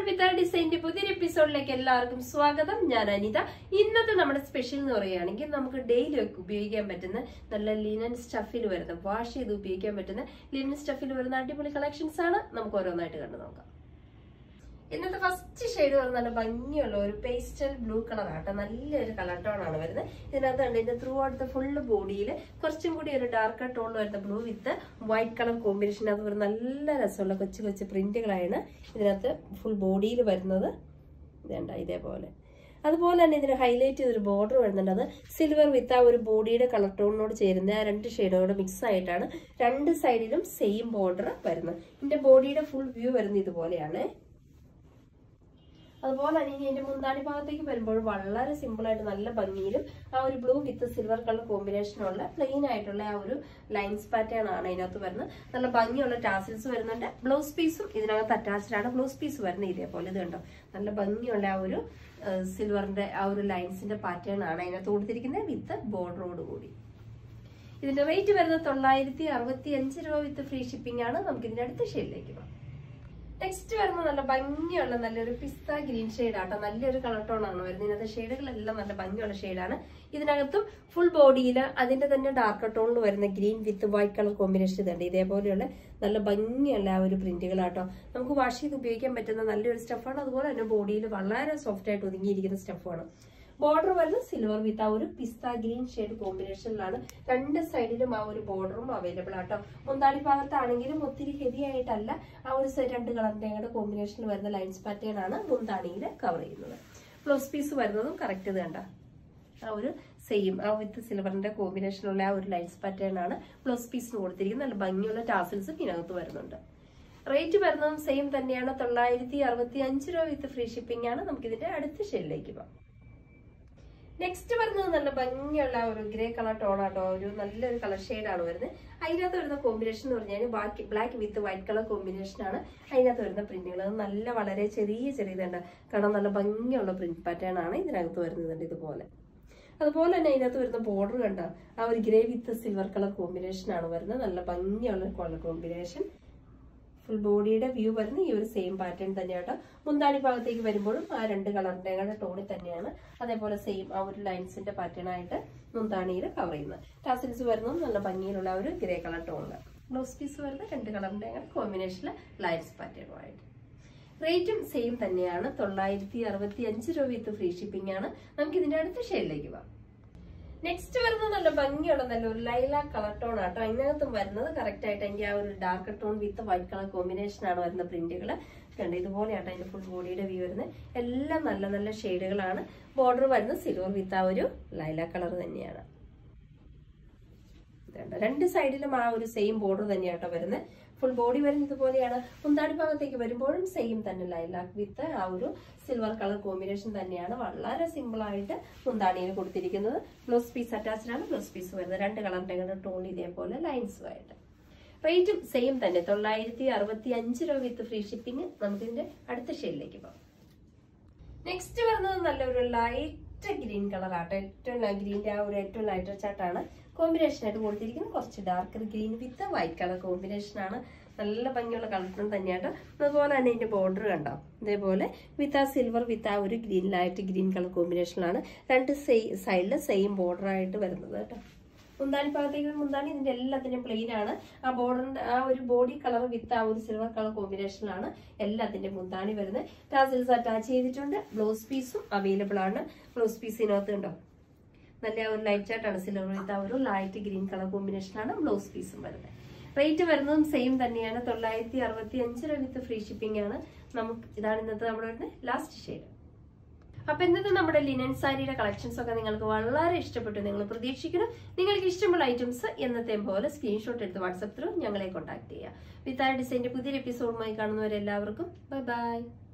വിത്ത് ഡിസൈൻ്റെ പുതിയൊരു എപ്പിസോഡിലേക്ക് എല്ലാവർക്കും സ്വാഗതം ഞാൻ അനിത ഇന്നത്തെ നമ്മുടെ സ്പെഷ്യൽ എന്ന് പറയുകയാണെങ്കിൽ നമുക്ക് ഡെയിലി ഒക്കെ ഉപയോഗിക്കാൻ പറ്റുന്ന നല്ല ലിനൻ സ്റ്റഫിൽ വരുന്ന വാഷ് ചെയ്ത് ഉപയോഗിക്കാൻ പറ്റുന്ന ലിനൻ സ്റ്റഫിൽ വരുന്ന അടിപൊളി കളക്ഷൻസ് ആണ് നമുക്ക് ഓരോന്നായിട്ട് കണ്ടു നോക്കാം ഇന്നത്തെ ഫസ്റ്റ് ഷെയ്ഡ് വരുന്ന നല്ല ഭംഗിയുള്ള ഒരു പേസ്റ്റൽ ബ്ലൂ കളർ ആട്ടോ നല്ലൊരു കളർ ടോൺ ആണ് വരുന്നത് ഇതിനകത്ത് ഉണ്ട് ഇതിന്റെ ത്രൂ ഔട്ട് ഫുള്ള് ബോഡിയിൽ കുറച്ചും കൂടി ഒരു ഡാർക്ക് ടോണിൽ വരുന്ന blue with white colour combination അത് ഒരു നല്ല രസമുള്ള കൊച്ചു കൊച്ചു പ്രിന്റുകളാണ് ഇതിനകത്ത് ഫുൾ ബോഡിയിൽ വരുന്നത് ഇതേണ്ട ഇതേപോലെ അതുപോലെ തന്നെ ഇതിന് ഹൈലൈറ്റ് ചെയ്തൊരു ബോർഡർ വരുന്നുണ്ട് അത് സിൽവർ വിത്ത് ആ ഒരു ബോഡിയുടെ കളർ ടോണിനോട് ചേരുന്ന ആ രണ്ട് ഷെയ്ഡോട് മിക്സ് ആയിട്ടാണ് രണ്ട് സൈഡിലും സെയിം ബോർഡർ വരുന്നത് ഇതിന്റെ ബോഡിയുടെ ഫുൾ വ്യൂ വരുന്നത് ഇതുപോലെയാണ് അതുപോലെ തന്നെ ഇനി എന്റെ മുന്താണി ഭാഗത്തേക്ക് വരുമ്പോൾ വളരെ സിമ്പിൾ ആയിട്ട് നല്ല ഭംഗിയിലും ആ ഒരു ബ്ലൂ വിത്ത് സിൽവർ കളർ കോമ്പിനേഷനുള്ള പ്ലെയിൻ ആയിട്ടുള്ള ആ ഒരു ലൈൻസ് പാറ്റേൺ ആണ് ഇതിനകത്ത് വരുന്നത് നല്ല ഭംഗിയുള്ള ടാസിൽസ് വരുന്നുണ്ട് ബ്ലൗസ് പീസും ഇതിനകത്ത് അറ്റാച്ച്ഡ് ആണ് ബ്ലൗസ് പീസ് വരുന്നത് ഇതേപോലെ ഇത് കണ്ടോ നല്ല ഭംഗിയുള്ള ആ ഒരു സിൽവറിന്റെ ആ ഒരു ലൈൻസിന്റെ പാറ്റേൺ ആണ് അതിനകത്ത് കൊടുത്തിരിക്കുന്നത് വിത്ത് ബോർഡറോട് കൂടി ഇതിന്റെ റേറ്റ് വരുന്നത് തൊള്ളായിരത്തി അറുപത്തി അഞ്ച് രൂപ വിത്ത് ഫ്രീ ഷിപ്പിംഗ് ആണ് നമുക്ക് ഇതിന്റെ അടുത്ത ഷെയ്ഡിലേക്ക് പോകാം നെക്സ്റ്റ് വരുന്ന നല്ല ഭംഗിയുള്ള നല്ലൊരു പിസ്ത ഗ്രീൻ ഷെയ്ഡ് ആട്ടോ നല്ലൊരു കളർ ടോൺ ആണ് വരുന്നത് ഇതിനകത്ത് ഷെയ്ഡുകളെല്ലാം നല്ല ഭംഗിയുള്ള ഷെയ്ഡാണ് ഇതിനകത്തും ഫുൾ ബോഡിയിൽ അതിന്റെ തന്നെ ഡാർക്ക് ടോണിൽ വരുന്ന green with white colour combination ഇതുണ്ട് ഇതേപോലെയുള്ള നല്ല ഭംഗിയുള്ള ആ ഒരു പ്രിന്റുകളാട്ടോ നമുക്ക് വാഷ് ചെയ്ത് ഉപയോഗിക്കാൻ പറ്റുന്ന നല്ലൊരു സ്റ്റഫാണ് അതുപോലെ തന്നെ ബോഡിയിൽ വളരെ സോഫ്റ്റ് ആയിട്ട് ഒതുങ്ങിയിരിക്കുന്ന സ്റ്റഫാണ് ബോർഡർ വരുന്നത് സിൽവർ വിത്ത് ആ ഒരു പിസ്ത ഗ്രീൻ ഷെയ്ഡ് കോമ്പിനേഷനിലാണ് രണ്ട് സൈഡിലും ആ ഒരു ബോർഡറും അവൈലബിൾ ആട്ടോ മുന്താണി ഭാഗത്താണെങ്കിലും ഒത്തിരി ഹെവി ആയിട്ടല്ല ആ ഒരു സൈഡ് രണ്ട് കളറിന്റെ കോമ്പിനേഷനിൽ വരുന്ന ലൈൻസ് പാറ്റേൺ ആണ് മുന്താണിയിൽ കവർ ചെയ്യുന്നത് ബ്ലൗസ് പീസ് വരുന്നതും കറക്റ്റ് ഇത് കണ്ട ആ ഒരു സെയിം ആ വിത്ത് സിൽവറിന്റെ കോമ്പിനേഷനുള്ള ആ ഒരു ലൈൻസ് പാറ്റേൺ ആണ് ബ്ലൗസ് പീസിന് കൊടുത്തിരിക്കുന്നത് നല്ല ഭംഗിയുള്ള ടാസിൽസും ഇതിനകത്ത് വരുന്നുണ്ട് റേറ്റ് വരുന്നതും സെയിം തന്നെയാണ് തൊള്ളായിരത്തി അറുപത്തി അഞ്ച് രൂപ വിത്ത് ഫ്രീ ഷിപ്പിംഗ് ആണ് നമുക്ക് ഇതിന്റെ അടുത്ത ഷെയ്ഡിലേക്ക് പോകാം നെക്സ്റ്റ് വരുന്നത് നല്ല ഭംഗിയുള്ള ഒരു ഗ്രേ കളർ ടോൺ ആട്ടോ ഒരു നല്ലൊരു കളർ ആണ് വരുന്നത് അതിനകത്ത് വരുന്ന കോമ്പിനേഷൻ എന്ന് പറഞ്ഞാൽ ബാക്കി black with white colour combination ആണ് അതിനകത്ത് വരുന്ന പ്രിന്റുകൾ അത് നല്ല വളരെ ചെറിയ ചെറിയതുണ്ട് കാരണം നല്ല ഭംഗിയുള്ള പ്രിന്റ് പാറ്റേൺ ആണ് ഇതിനകത്ത് വരുന്നത് ഇതുപോലെ അതുപോലെ തന്നെ അതിനകത്ത് വരുന്ന ബോർഡർ കണ്ട ആ ഒരു grey with silver colour combination ആണ് വരുന്നത് നല്ല ഭംഗിയുള്ള കളർ കോമ്പിനേഷൻ ഫുൾ ബോഡിയുടെ വ്യൂ വരുന്ന ഈ ഒരു സെയിം പാറ്റേൺ തന്നെയാട്ടോ മുന്താണി ഭാഗത്തേക്ക് വരുമ്പോഴും ആ രണ്ട് കളറിന്റെ ടോണിൽ തന്നെയാണ് അതേപോലെ സെയിം ആ ഒരു ലൈൻസിന്റെ പാറ്റേൺ ആയിട്ട് മുന്താണിയിൽ കവർ ചെയ്യുന്നത് ടാസിൽസ് വരുന്നതും നല്ല ഭംഗിയിലുള്ള ഒരു ഗ്രേ കളർ ടോണില് ബ്ലൗസ് പീസ് വരുന്ന രണ്ട് കളറിന്റെ കോമ്പിനേഷനിൽ ലൈൻസ് പാറ്റേണുമായിട്ട് റേറ്റും സെയിം തന്നെയാണ് തൊള്ളായിരത്തി അറുപത്തി അഞ്ച് രൂപ വിത്ത് ഫ്രീ ഷിപ്പിംഗ് ആണ് നമുക്ക് ഇതിന്റെ അടുത്ത ഷെയ്ഡിലേക്ക് പോവാം നെക്സ്റ്റ് വരുന്നത് നല്ല ഭംഗിയുള്ള നല്ല ഒരു ലൈല കളർ ടോൺ ആട്ടോ അതിനകത്തും വരുന്നത് കറക്റ്റ് ആയിട്ട് അതിന്റെ ആ ഒരു dark tone with white colour combination ആണ് വരുന്ന പ്രിന്റുകൾ കണ്ട് ഇതുപോലെയാട്ടോ അതിന്റെ ഫുൾ ബോഡിയുടെ വ്യൂ വരുന്നത് എല്ലാം നല്ല നല്ല ഷെയ്ഡുകളാണ് ബോർഡർ വരുന്നത് സിൽവർ വിത്ത് ആ ഒരു ലൈല കളർ തന്നെയാണ് രണ്ട് സൈഡിലും ആ ഒരു സെയിം ബോർഡർ തന്നെയാട്ടോ വരുന്നത് ഫുൾ ബോഡി വരുന്നത് ഇതുപോലെയാണ് മുന്താടി ഭാഗത്തേക്ക് വരുമ്പോഴും സെയിം തന്നെ ലൈലാക്ക് വിത്ത് ആ ഒരു സിൽവർ കളർ കോമ്പിനേഷൻ തന്നെയാണ് വളരെ സിമ്പിൾ ആയിട്ട് മുന്താണിയിൽ കൊടുത്തിരിക്കുന്നത് ബ്ലൗസ് പീസ് അറ്റാച്ച്ഡ് ആണ് ബ്ലൗസ് പീസ് വരുന്നത് രണ്ട് കളറിന്റെ ടോൺ ഇതേപോലെ ലൈൻസുമായിട്ട് റേറ്റും സെയിം തന്നെ തൊള്ളായിരത്തി അറുപത്തി അഞ്ച് രൂപ വിത്ത് ഫ്രീ ഷിപ്പിംഗ് നമുക്കിതിന്റെ അടുത്ത ഷെയ്ഡിലേക്ക് പോകാം നെക്സ്റ്റ് വരുന്നത് നല്ലൊരു ലൈറ്റ് ഗ്രീൻ കളർ ആട്ടോ ഏറ്റവും ഗ്രീൻ്റെ ആ ഒരു ഏറ്റവും ലൈറ്റർ ചാട്ടാണ് കോമ്പിനേഷൻ ആയിട്ട് കൊടുത്തിരിക്കുന്നത് കുറച്ച് darker green with white colour combination ആണ് നല്ല ഭംഗിയുള്ള കളറിനും തന്നെയാട്ടോ അതുപോലെ തന്നെ ഇതിന്റെ ബോർഡർ കണ്ടോ ഇതേപോലെ വിത്ത് ആ സിൽവർ വിത്ത് ആ ഒരു ഗ്രീൻ ലൈറ്റ് ഗ്രീൻ കളർ കോമ്പിനേഷനിലാണ് രണ്ട് സൈഡിൽ സെയിം ബോർഡർ ആയിട്ട് വരുന്നത് കേട്ടോ മുന്താണി ഭാഗത്തേക്ക് മുന്താണി ഇതിന്റെ എല്ലാത്തിനും പ്ലെയിൻ ആണ് ആ ബോർഡറിന്റെ ആ ഒരു ബോഡി കളർ വിത്ത് ആ ഒരു സിൽവർ കളർ കോമ്പിനേഷനിലാണ് എല്ലാത്തിന്റെ മുന്താണി വരുന്നത് ടാസിൽസ് അറ്റാച്ച് ചെയ്തിട്ടുണ്ട് ബ്ലൗസ് പീസും അവൈലബിൾ ആണ് ബ്ലൗസ് പീസ് ഇതിനകത്ത് ഉണ്ടോ നല്ല ആ ഒരു ലൈറ്റ് ആയിട്ടാണ് സിൽവർ വിത്ത് ആ ഒരു ലൈറ്റ് ഗ്രീൻ കളർ കോമ്പിനേഷനാണ് ബ്ലൗസ് പീസും വരുന്നത് റേറ്റ് വരുന്നതും സെയിം തന്നെയാണ് തൊള്ളായിരത്തി അറുപത്തി അഞ്ച് രൂപ വിത്ത് ഫ്രീ ഷിപ്പിംഗ് ആണ് നമുക്ക് ഇതാണ് ഇന്നത്തെ നമ്മുടെ വരുന്നത് ലാസ്റ്റ് ഷെയ്ഡ് അപ്പൊ ഇന്നത്തെ നമ്മുടെ ലിനൻ സാരിയുടെ കളക്ഷൻസ് ഒക്കെ നിങ്ങൾക്ക് വളരെ ഇഷ്ടപ്പെട്ടു നിങ്ങൾ പ്രതീക്ഷിക്കണം നിങ്ങൾക്ക് ഇഷ്ടമുള്ള ഐറ്റംസ് എന്നത്തെ പോലെ സ്ക്രീൻഷോട്ട് എടുത്ത് വാട്സപ്പ് ത്രൂ ഞങ്ങളെ കോൺടാക്ട് ചെയ്യുക വിത്ത് ആ ഡിസൈൻ്റെ പുതിയൊരു എപ്പിസോഡുമായി കാണുന്നവരെല്ലാവർക്കും ബൈ ബൈ